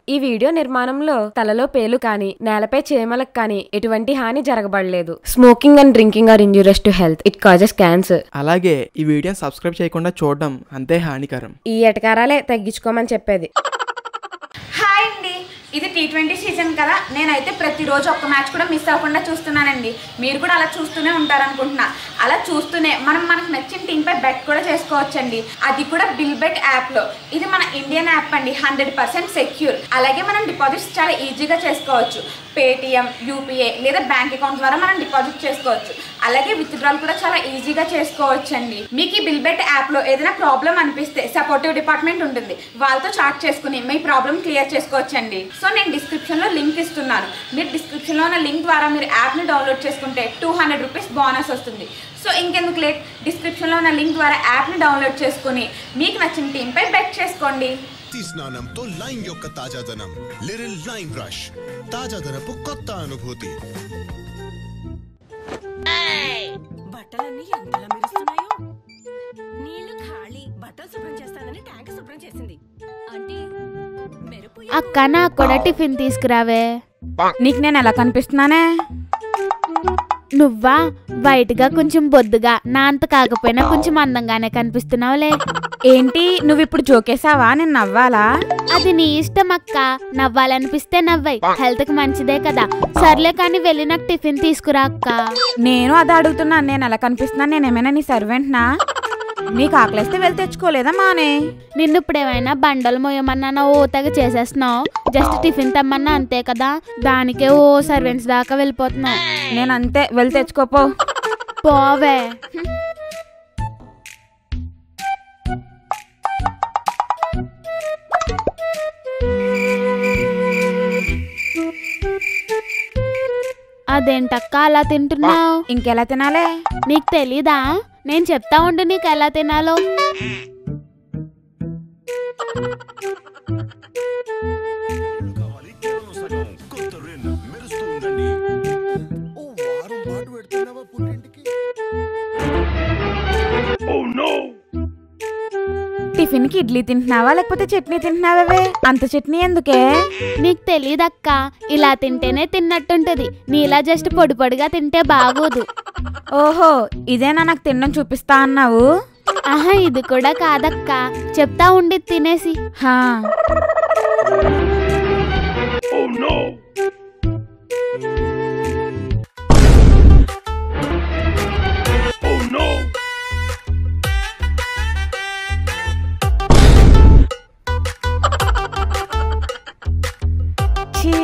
ఈ వీడియో నిర్మాణంలో తలలో పేలు కానీ నేలపై చీమలకు కానీ ఎటువంటి హాని జరగబడలేదు smoking and drinking are injurious to health it causes cancer అలాగే ఈ వీడియోని సబ్స్క్రైబ్ చేయకుండా చూడడం అంతే హానికరం ఈ ఎటకారాలే తగ్గించుకోమని చెప్పేది హాయ్ అండి ఇది టీ ట్వంటీ సీజన్ కదా నేనైతే ప్రతిరోజు ఒక్క మ్యాచ్ కూడా మిస్ అవ్వకుండా చూస్తున్నానండి మీరు కూడా అలా చూస్తూనే ఉంటారనుకుంటున్నా అలా చూస్తూనే మనం మనకు నచ్చిన టీంపై బెట్ కూడా చేసుకోవచ్చండి అది కూడా బిల్ బెట్ యాప్లో ఇది మన ఇండియన్ యాప్ అండి హండ్రెడ్ పర్సెంట్ సెక్యూర్ అలాగే మనం డిపాజిట్స్ చాలా ఈజీగా చేసుకోవచ్చు పేటిఎం యూపీఐ లేదా బ్యాంక్ అకౌంట్ ద్వారా మనం డిపాజిట్ చేసుకోవచ్చు అలాగే విత్డ్రాల్ కూడా చాలా ఈజీగా చేసుకోవచ్చండి మీకు ఈ బిల్ బెట్ యాప్లో ఏదైనా ప్రాబ్లం అనిపిస్తే సపోర్టివ్ డిపార్ట్మెంట్ ఉంటుంది వాళ్ళతో చాట్ చేసుకుని మీ ప్రాబ్లం క్లియర్ చేసుకోవచ్చండి సో నేను డిస్క్రిప్షన్లో లింక్ ఇస్తున్నాను మీరు డిస్క్రిప్షన్లో ఉన్న లింక్ ద్వారా మీరు యాప్ని డౌన్లోడ్ చేసుకుంటే టూ హండ్రెడ్ రూపీస్ బోనస్ వస్తుంది సో ఇంకెందుకు లేట్ డిస్క్రిప్షన్లో ఉన్న లింక్ ద్వారా యాప్ని డౌన్లోడ్ చేసుకుని మీకు నచ్చిన టీంపై బెట్ చేసుకోండి ప్రతి స్నానంతో లైమ్ యొక్క తాజాదనం లిరిల్ లైమ్ బ్రష్ తాజాదనపు కొత్త అనుభూతి బట్టలన్నీ ఎంతలా మెరుస్తున్నాయో నీళ్లు ఖాళీ బట్టలు శుభ్రం చేస్తానని ట్యాంక్ శుభ్రం చేసింది అంటే మెరుపు అక్క నాకు కూడా టిఫిన్ తీసుకురావే నీకు నేను ఎలా కనిపిస్తున్నానే నువ్వా వైట్ గా కొంచెం బొద్దుగా నా అంత కాకపోయినా కొంచెం అందంగానే కనిపిస్తున్నావులే ఏంటి నువ్వు ఇప్పుడు జోకేసావా నేను నవ్వాలా అది నీ ఇష్టం అక్క నవ్వాలనిపిస్తే నవ్వై హెల్త్ కి మంచిదే కదా సర్లే కానీ వెళ్ళి నాకు టిఫిన్ తీసుకురా అక్క నేను అది అడుగుతున్నాను నేను ఎలా కనిపిస్తున్నాను నేను ఏమైనా నీ సర్వెంట్నా నీకు ఆకలిస్తే వెళ్ళి తెచ్చుకోలేదా మానే నిన్ను ఇప్పుడు ఏమైనా బండలు మోయమన్నా ఓ తెగ చేసేస్తున్నావు జస్ట్ టిఫిన్ తెమ్మన్నా అంతే కదా దానికే ఓ సర్వెంట్స్ దాకా వెళ్ళిపోతున్నావు నేను అంతే వెళ్ళి తెచ్చుకోపో పోవే అదేంటక్క అలా తింటున్నావు ఇంకెలా తినాలే నీకు తెలీదా నేను చెప్తా ఉండు నీకు ఎలా తినాలో ఓ వారం పాటు పెడుతున్నావా పుట్టింటికి టిఫిన్ కి ఇడ్లీ తింటున్నావా లేకపోతే చట్నీ తింటున్నావే అంత చట్నీ ఎందుకే నీకు తెలీదక్క ఇలా తింటేనే తిన్నట్టుంటది నీలా జస్ట్ పొడి పొడిగా తింటే బాగోదు ఓహో ఇదేనా నాకు తినడం చూపిస్తా అన్నావు ఆహా ఇది కూడా కాదక్క చెప్తా ఉండి తినేసి హా ఛీ.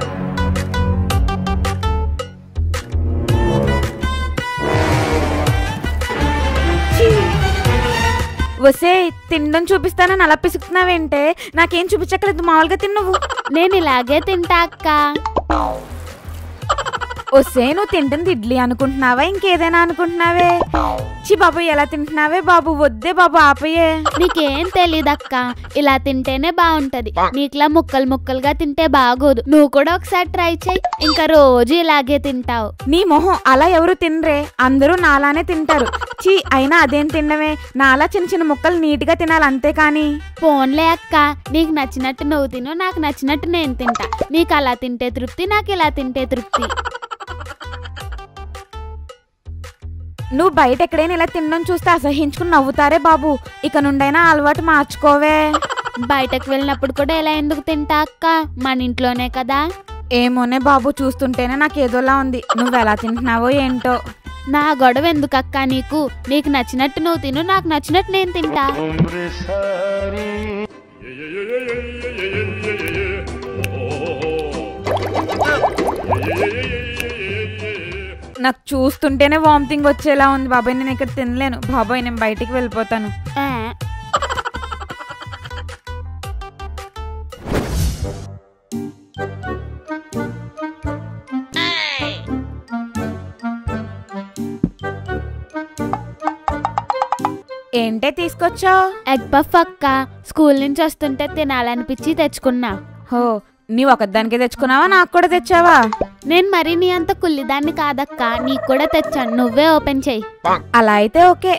ఛీ. వసే తినడం చూపిస్తానని అలా పిసుకుతున్నావేంటే నాకేం చూపించక్కలేదు మామూలుగా తిన్నవు నేను ఇలాగే తింటా అక్క వస్తే నువ్వు తింటుంది ఇడ్లీ అనుకుంటున్నావా ఇంకేదైనా అనుకుంటున్నావే చి బాబు ఎలా తింటున్నావే బాబు వద్దే బాబు ఆపయే నీకేం తెలీదక్క ఇలా తింటేనే బాగుంటది నీకులా ముక్కలు ముక్కలుగా తింటే బాగోదు నువ్వు కూడా ఒకసారి ట్రై చేయి ఇంకా రోజు ఇలాగే తింటావు నీ మొహం అలా ఎవరు తినరే అందరూ నాలానే తింటారు చీ అయినా అదేం తినడమే నాలా చిన్న చిన్న ముక్కలు నీట్గా తినాలి అంతే కానీ పోన్లే అక్క నీకు నచ్చినట్టు నువ్వు తిను నాకు నచ్చినట్టు నేను తింటా నీకు అలా తింటే తృప్తి నాకు ఇలా తింటే తృప్తి నువ్వు బయట ఎక్కడైనా ఇలా తినడం చూస్తే అసహించుకుని నవ్వుతారే బాబు ఇక నుండైనా ఆ అలవాటు మార్చుకోవే బయటకు వెళ్ళినప్పుడు కూడా ఇలా ఎందుకు తింటా అక్క మన ఇంట్లోనే కదా ఏమోనే బాబు చూస్తుంటేనే నాకు ఏదోలా ఉంది నువ్వు ఎలా తింటున్నావో ఏంటో నా గొడవ ఎందుకు అక్క నీకు నీకు నచ్చినట్టు నువ్వు తిను నాకు నచ్చినట్టు నేను తింటా నాకు చూస్తుంటేనే వామిటింగ్ వచ్చేలా ఉంది బాబాయ్ నేను ఇక్కడ తినలేను బాబాయ్ నేను బయటికి వెళ్ళిపోతాను ఆ, ఏంటే తీసుకొచ్చావు ఎగ్ పఫ్ అక్క స్కూల్ నుంచి వస్తుంటే తినాలనిపించి తెచ్చుకున్నా హో నీవు ఒకదానికే తెచ్చుకున్నావా నాకు కూడా తెచ్చావా నేను మరి నీ అంత కుల్లిదాన్ని కాదక్క నీకు కూడా తెచ్చాను నువ్వే ఓపెన్ చెయ్యి అలా అయితే ఓకే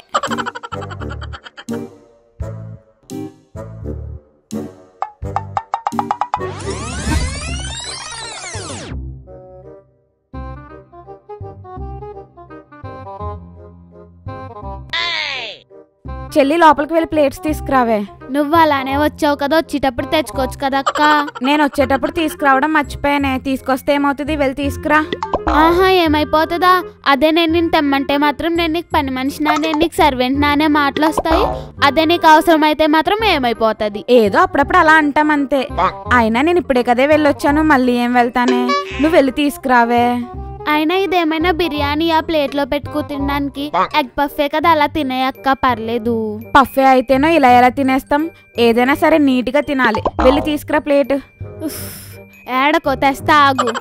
చెల్లి లోపలికి వెళ్ళి ప్లేట్స్ తీసుకురావే నువ్వు అలానే వచ్చావు కదా వచ్చేటప్పుడు తెచ్చుకోవచ్చు కదా అక్క నేను వచ్చేటప్పుడు తీసుకురావడం మర్చిపోయానే తీసుకొస్తే ఏమవుతుంది వెళ్ళి తీసుకురా ఆహా ఏమైపోతుందా అదే నేను నిన్ను తెమ్మంటే మాత్రం నేను నీకు పని మనిషినా నేను నీకు సర్వెంట్ అనే మాటలు వస్తాయి అదే నీకు అవసరం అయితే మాత్రం ఏమైపోతుంది ఏదో అప్పుడప్పుడు అలా అంటాం అంతే అయినా నేను ఇప్పుడే కదే వెళ్ళొచ్చాను మళ్ళీ ఏం వెళ్తానే నువ్వు వెళ్ళి తీసుకురావే అయినా ఇదేమైనా బిర్యానీ ఆ ప్లేట్ లో పెట్టుకు తినడానికి ఎగ్ పఫే కదా అలా తినేయక్క పర్లేదు పఫే అయితేనో ఇలా ఎలా తినేస్తాం ఏదైనా సరే నీట్గా తినాలి వెళ్ళి తీసుకురా ప్లేట్ ఉఫ్, ఏడకో తెస్తా ఆగు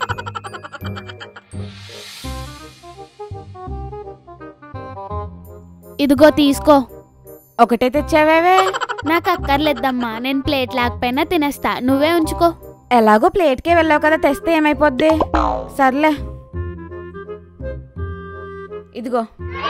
ఇదిగో తీసుకో ఒకటే తెచ్చావేవే నాకు అక్కర్లేద్దమ్మా నేను ప్లేట్ లేకపోయినా తినేస్తా నువ్వే ఉంచుకో ఎలాగో ప్లేట్కే వెళ్ళావు కదా తెస్తే ఏమైపోద్ది సర్లే ఇదిగో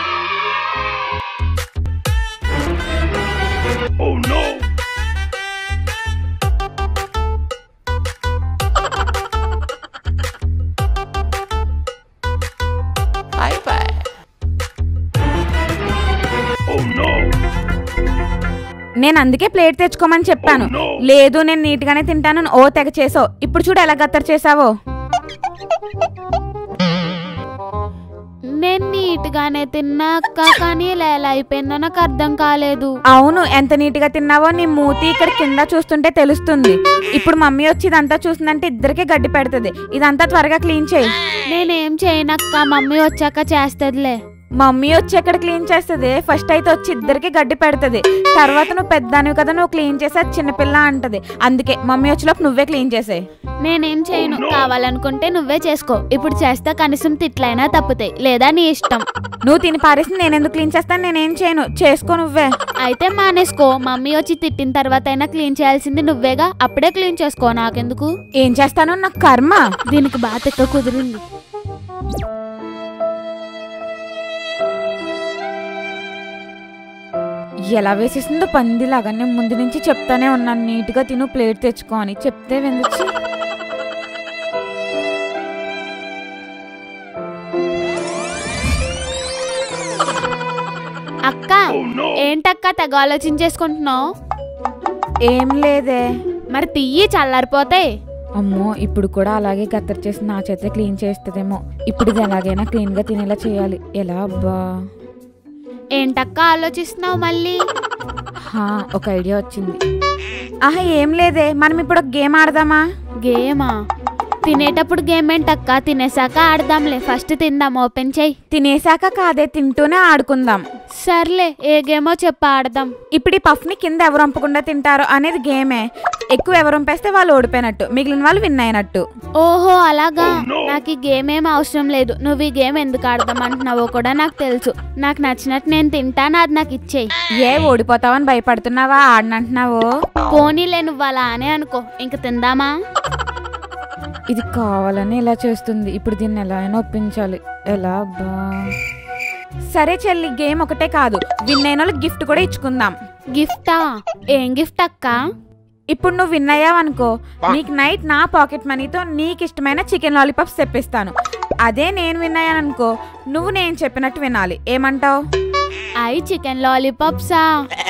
నేను అందుకే ప్లేట్ తెచ్చుకోమని చెప్పాను లేదు నేను నీట్ గానే తింటాను అని ఓ తెగ చేసావు ఇప్పుడు చూడు ఎలా గత్తర్ చేసావో నేను నీట్ గానే తిన్నా అక్క కానీ ఇలా ఎలా అయిపోయిందో నాకు అర్థం కాలేదు అవును ఎంత నీట్ గా తిన్నావో నీ మూతి ఇక్కడ కింద చూస్తుంటే తెలుస్తుంది ఇప్పుడు మమ్మీ వచ్చి ఇదంతా చూస్తుందంటే ఇద్దరికే గడ్డి పెడుతుంది ఇదంతా త్వరగా క్లీన్ చేయి నేనేం చేయనక్క మమ్మీ వచ్చాక చేస్తదిలే మమ్మీ వచ్చి ఎక్కడ క్లీన్ చేస్తుంది ఫస్ట్ అయితే వచ్చి ఇద్దరికి గడ్డి పెడుతుంది తర్వాత నువ్వు పెద్దానివి కదా నువ్వు క్లీన్ చేసి అది చిన్నపిల్ల అంటది అందుకే మమ్మీ వచ్చేలోపు నువ్వే క్లీన్ చేసేయి నేనేం చేయను కావాలనుకుంటే నువ్వే చేసుకో ఇప్పుడు చేస్తా కనీసం తిట్లైనా తప్పుతాయి లేదా నీ ఇష్టం నువ్వు తిని పారేసి నేను ఎందుకు క్లీన్ చేస్తాను నేనేం చేయను చేసుకో నువ్వే అయితే మానేసుకో మమ్మీ వచ్చి తిట్టిన తర్వాత అయినా క్లీన్ చేయాల్సింది నువ్వేగా అప్పుడే క్లీన్ చేసుకో నాకెందుకు ఏం చేస్తాను నాకు కర్మ దీనికి బాగా తిక్క కుదిరింది ఎలా వేసేసిందో పందిలాగా నేను ముందు నుంచి చెప్తానే ఉన్నాను నీట్గా తిను ప్లేట్ తెచ్చుకో అని చెప్తే వెందుకు అక్క ఏంటక్క తెగ ఆలోచించేసుకుంటున్నావు ఏం లేదే మరి తియ్యి చల్లారిపోతాయి అమ్మో ఇప్పుడు కూడా అలాగే గత్తర్ చేసి నా చేతే క్లీన్ చేస్తుందేమో ఇప్పుడు ఇది ఎలాగైనా క్లీన్గా తినేలా చేయాలి ఎలా అబ్బా ఏంటక్క ఆలోచిస్తున్నావు మళ్ళీ హా, ఒక ఐడియా వచ్చింది ఆహా ఏం లేదే మనం ఇప్పుడు ఒక గేమ్ ఆడదామా గేమా తినేటప్పుడు గేమ్ ఏంటక్క తినేసాక ఆడదాంలే ఫస్ట్ తిందాం ఓపెన్ చెయ్యి తినేసాక కాదే తింటూనే ఆడుకుందాం సర్లే ఏ గేమో చెప్పు ఆడదాం ఇప్పుడు ఈ పఫ్ని కింద ఎవరు వంపకుండా తింటారో అనేది గేమే ఎక్కువ ఎవరు వంపేస్తే వాళ్ళు ఓడిపోయినట్టు మిగిలిన వాళ్ళు విన్ అయినట్టు ఓహో అలాగా నాకు ఈ గేమ్ ఏం అవసరం లేదు నువ్వు ఈ గేమ్ ఎందుకు ఆడదాం అంటున్నావో కూడా నాకు తెలుసు నాకు నచ్చినట్టు నేను తింటాను అది నాకు ఇచ్చేయి ఏ ఓడిపోతావని భయపడుతున్నావా ఆడనంటున్నావు పోనీలే నువ్వు అలా అనే అనుకో ఇంక తిందామా ఇది కావాలని ఇలా చేస్తుంది ఇప్పుడు దీన్ని ఎలా అయినా ఒప్పించాలి ఎలా బా సరే చెల్లి గేమ్ ఒకటే కాదు విన్ అయిన వాళ్ళకి గిఫ్ట్ కూడా ఇచ్చుకుందాం గిఫ్టా ఏం గిఫ్ట్ అక్క ఇప్పుడు నువ్వు విన్ అయ్యావనుకో నీకు నైట్ నా పాకెట్ మనీతో నీకు ఇష్టమైన చికెన్ లాలీపాప్స్ తెప్పిస్తాను అదే నేను విన్ అయ్యాననుకో నువ్వు నేను చెప్పినట్టు వినాలి ఏమంటావు అయి చికెన్ లాలీపాప్సా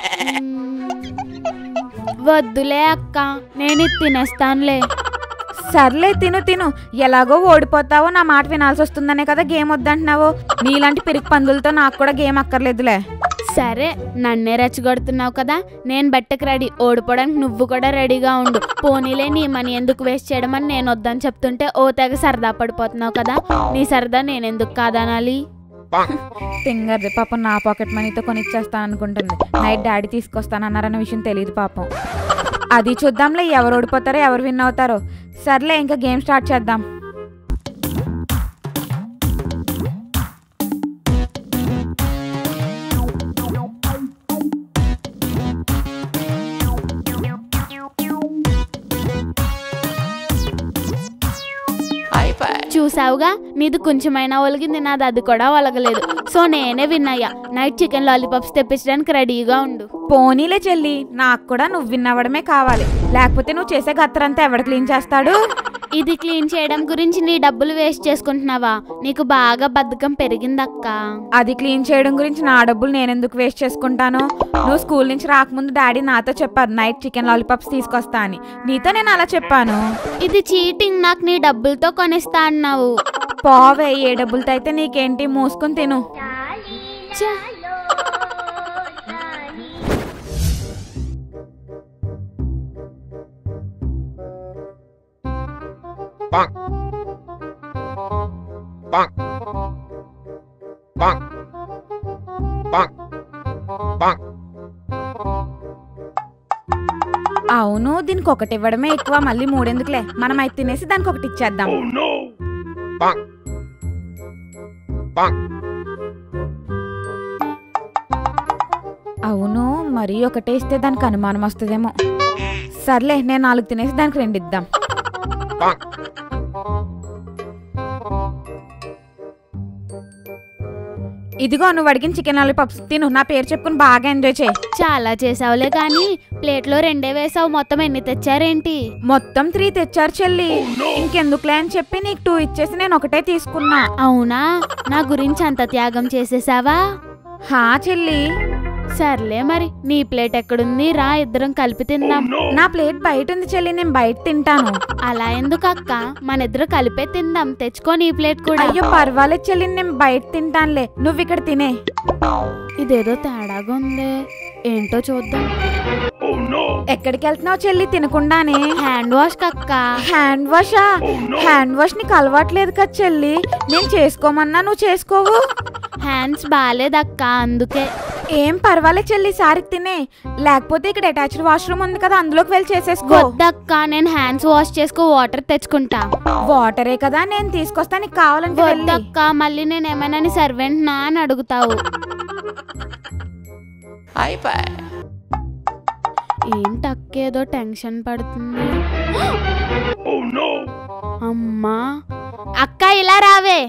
వద్దులే అక్క నేను ఇది తినేస్తానులే సర్లే తిను తిను ఎలాగో ఓడిపోతావో నా మాట వినాల్సి వస్తుందనే కదా గేమ్ వద్దంటున్నావు నీలాంటి పిరికి పందులతో నాకు కూడా గేమ్ అక్కర్లేదులే సరే నన్నే రెచ్చగొడుతున్నావు కదా నేను బెట్టకు రెడీ ఓడిపోవడానికి నువ్వు కూడా రెడీగా ఉండు పోనీలే నీ మనీ ఎందుకు వేస్ట్ చేయడం అని నేను వద్దని చెప్తుంటే ఓ తెగ సరదా పడిపోతున్నావు కదా నీ సరదా నేను ఎందుకు కాదనాలి తింగర్ది పాపం నా పాకెట్ మనీతో కొనిచ్చేస్తాను అనుకుంటుంది నైట్ డాడీ తీసుకొస్తానన్నారన్న విషయం తెలియదు పాపం అది చూద్దాంలే ఎవరు ఓడిపోతారో ఎవరు విన్ అవుతారో సర్లే ఇంకా గేమ్ స్టార్ట్ చేద్దాం చూసావుగా నీది కొంచెమైనా ఒలిగింది నాది అది కూడా ఒలగలేదు సో నేనే విన్ అయ్యా నైట్ చికెన్ లాలీపాప్స్ తెప్పించడానికి రెడీగా ఉండు పోనీలే చెల్లి నాకు కూడా నువ్వు విన్ అవ్వడమే కావాలి లేకపోతే నువ్వు చేసే గత్తరంతా ఎవడు క్లీన్ చేస్తాడు ఇది క్లీన్ చేయడం గురించి నీ డబ్బులు వేస్ట్ చేసుకుంటున్నావా నీకు బాగా బద్ధకం పెరిగిందక్క అది క్లీన్ చేయడం గురించి నా డబ్బులు నేను ఎందుకు వేస్ట్ చేసుకుంటాను నువ్వు స్కూల్ నుంచి రాకముందు డాడీ నాతో చెప్పారు నైట్ చికెన్ లాలీపాప్స్ తీసుకొస్తా అని నీతో నేను అలా చెప్పాను ఇది చీటింగ్ నాకు నీ డబ్బులతో కొనిస్తా అన్నావు పోవే ఏ డబ్బులతో అయితే నీకేంటి మూసుకుని తిను ఛ! అవును దీనికి ఒకటి ఇవ్వడమే ఎక్కువ మళ్ళీ మూడెందుకులే మనం అయితే తినేసి దానికి ఒకటి ఇచ్చేద్దాం అవును మరీ ఒకటే ఇస్తే దానికి అనుమానం వస్తుందేమో సర్లే నేను నాలుగు తినేసి దానికి రెండు ఇద్దాం ఇదిగో నువ్వు అడిగిన చికెన్ లాలీపాప్స్ తిను నా పేరు చెప్పుకుని బాగా ఎంజాయ్ చేయి చాలా చేసావులే కానీ ప్లేట్లో రెండే వేసావు మొత్తం ఎన్ని తెచ్చారేంటి మొత్తం త్రీ తెచ్చారు చెల్లి ఇంకెందుకులే అని చెప్పి నీకు టూ ఇచ్చేసి నేను ఒకటే తీసుకున్నా అవునా నా గురించి అంత త్యాగం చేసేసావా హా చెల్లి సర్లే మరి నీ ప్లేట్ ఎక్కడుంది రా ఇద్దరం కలిపి తిందాం నా ప్లేట్ బయట ఉంది చెల్లి నేను బయట తింటాను అలా ఎందుకు అక్క మన ఇద్దరు కలిపే తిందాం తెచ్చుకో నీ ప్లేట్ కూడా అయ్యో పర్వాలేదు చెల్లి నేను బయట తింటానులే నువ్వు ఇక్కడ తినే ఇదేదో తేడాగా ఉంది ఏంటో చూద్దాం ఎక్కడికి వెళ్తున్నావు చెల్లి తినకుండానే హ్యాండ్ వాష్ కక్క హ్యాండ్ వాషా హ్యాండ్ వాష్ నీకు అలవాట్లేదు కదా చెల్లి నేను చేసుకోమన్నా నువ్వు చేసుకోవు హ్యాండ్స్ బాగాలేదక్క అందుకే ఏం పర్వాలేదు చెల్లి సారికి తినే లేకపోతే ఇక్కడ అటాచ్డ్ వాష్రూమ్ ఉంది కదా అందులోకి వెళ్ళి చేసేసుకో వద్దక్క నేను హ్యాండ్స్ వాష్ చేసుకో వాటర్ తెచ్చుకుంటా వాటరే కదా నేను తీసుకొస్తా నీకు కావాలంటే వెళ్ళి వద్దక్క మళ్ళీ నేను ఏమైనా నీ సర్వెంట్ నా అని అడుగుతావు ఏంటక్క ఏదో టెన్షన్ పడుతుంది అమ్మా అక్క ఇలా రావే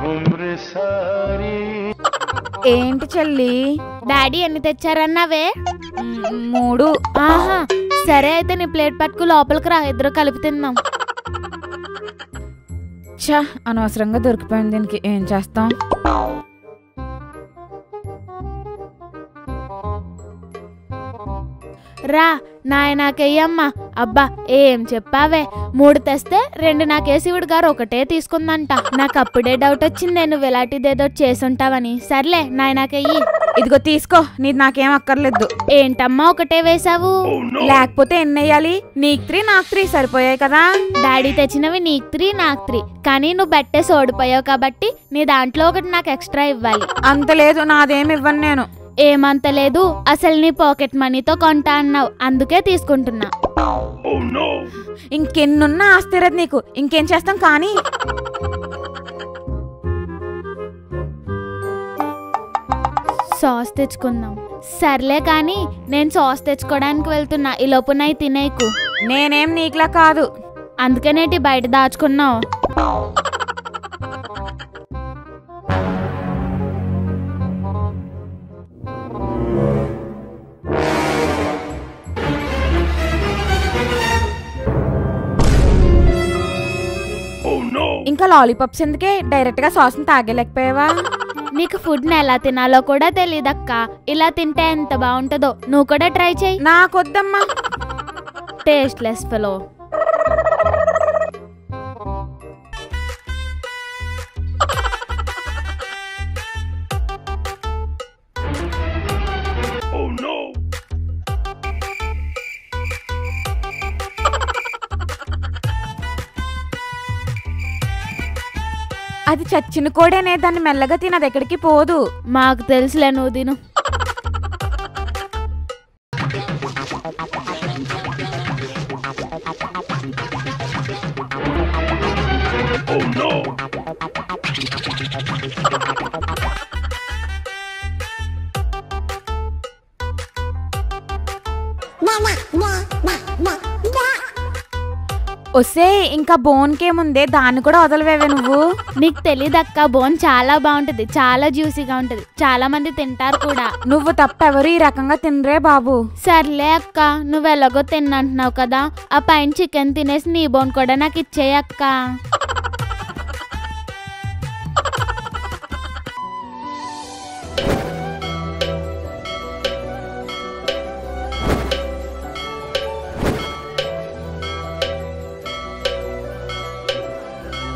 ఏంటి చెల్లి డాడీ ఎన్ని తెచ్చారన్నావే మ్, మూడు ఆహా సరే అయితే నీ ప్లేట్ పట్టుకు లోపలికి రా ఇద్దరు కలిపి తిందాం ఛ అనవసరంగా దొరికిపోయింది దీనికి ఏం చేస్తాం రా నాయ నాకెయ్యమ్మా అబ్బా ఏం చెప్పావే మూడు తెస్తే రెండు నాకేసివుడు గారు ఒకటే తీసుకుందంట నాకు అప్పుడే డౌట్ వచ్చింది నువ్వు ఇలాంటిదేదో చేసుంటావని సర్లే నాయ నాకెయ్యి ఇదిగో తీసుకో నీది నాకేం అక్కర్లేదు ఏంటమ్మా ఒకటే వేసావు లేకపోతే ఎన్ని వేయాలి నీకు త్రీ నాకు త్రీ సరిపోయాయి కదా డాడీ తెచ్చినవి నీకు త్రీ నాకు త్రీ కానీ నువ్వు బట్టేసి ఓడిపోయావు కాబట్టి నీ దాంట్లో ఒకటి నాకు ఎక్స్ట్రా ఇవ్వాలి అంత లేదు నాదేం ఇవ్వను నేను ఏమంత లేదు అసలు నీ పాకెట్ మనీతో కొంటా అన్నావు అందుకే తీసుకుంటున్నా ఇంకెన్నున్నా ఆస్తిరది నీకు ఇంకేం చేస్తాం కానీ సాస్ తెచ్చుకుందాం సర్లే కానీ నేను సాస్ తెచ్చుకోవడానికి వెళ్తున్నా ఈ లోపు నై తినేకు నేనేం నీకులా కాదు అందుకనేటి బయట దాచుకున్నావు ఇంకా లాలీపాప్స్ ఎందుకే డైరెక్ట్ గా సాస్ ని తాగలేకపోయావా నీకు ఫుడ్ ని ఎలా తినాలో కూడా తెలియదక్క ఇలా తింటే ఎంత బాగుంటుందో నువ్వు కూడా ట్రై చేయి నాకొద్దమ్మా టేస్ట్లెస్ ఫెలో అది చచ్చిన కోడేనే దాన్ని మెల్లగా తిని అది ఎక్కడికి పోదు మాకు తెలుసులే నువ్వు తిను వస్తే ఇంకా బోన్కేముందే దాన్ని కూడా వదలవేవే నువ్వు నీకు తెలియదక్క బోన్ చాలా బాగుంటది చాలా జ్యూసీగా ఉంటది చాలా మంది తింటారు కూడా నువ్వు తప్ప ఎవరు ఈ రకంగా తినరే బాబు సర్లే అక్క నువ్వు ఎలాగో తిన్నంటున్నావు కదా ఆ పైన చికెన్ తినేసి నీ బోన్ కూడా నాకు ఇచ్చేయి అక్క